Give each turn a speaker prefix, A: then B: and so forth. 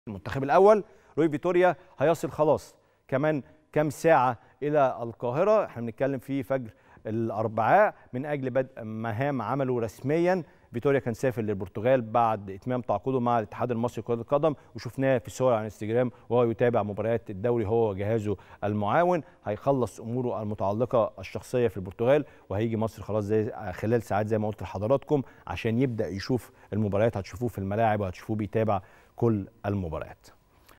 A: المنتخب الاول روي فيتوريا هيصل خلاص كمان كام ساعه الى القاهره احنا بنتكلم في فجر الاربعاء من اجل بدء مهام عمله رسميا فيتوريا كان سافر للبرتغال بعد اتمام تعاقده مع الاتحاد المصري لكره القدم وشفناه في صور على انستجرام وهو يتابع مباريات الدوري هو وجهازه المعاون هيخلص اموره المتعلقه الشخصيه في البرتغال وهيجي مصر خلاص زي خلال ساعات زي ما قلت لحضراتكم عشان يبدا يشوف المباريات هتشوفوه في الملاعب وهتشوفوه بيتابع كل المباريات